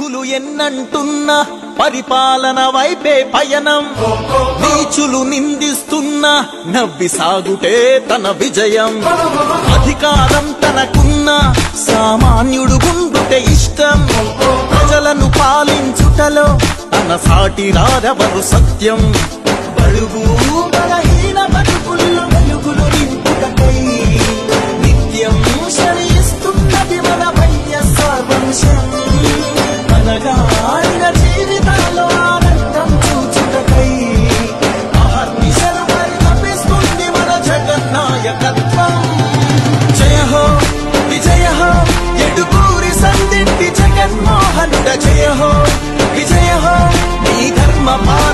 దిక్కులు ఎన్నంటున్నా పరిపాలన వైపే పయనం నీచులు నిందిస్తున్నా నవ్వి సాగుటే తన విజయం అధికారం తనకున్న సామాన్యుడు గుండుటే ఇష్టం ప్రజలను పాలించుటలో తన సాటి రారెవరు సత్యం బడుగు బలహీన బతుకుల్లో వెలుగులు నింపుటకై నిత్యం శ్రమిస్తున్నది మన వైఎస్ఆర్ వంశం అనగారిన జీవితాల్లో ఆనందం చూచుటకై అహర్నిశలు పరితపిస్తుంది మన జగన్నాయకత్వం జయ హో విజయ హో ఎడుగూరి సందింటి జగన్మోహనుడ జయ హో విజయ హో నీ ధర్మ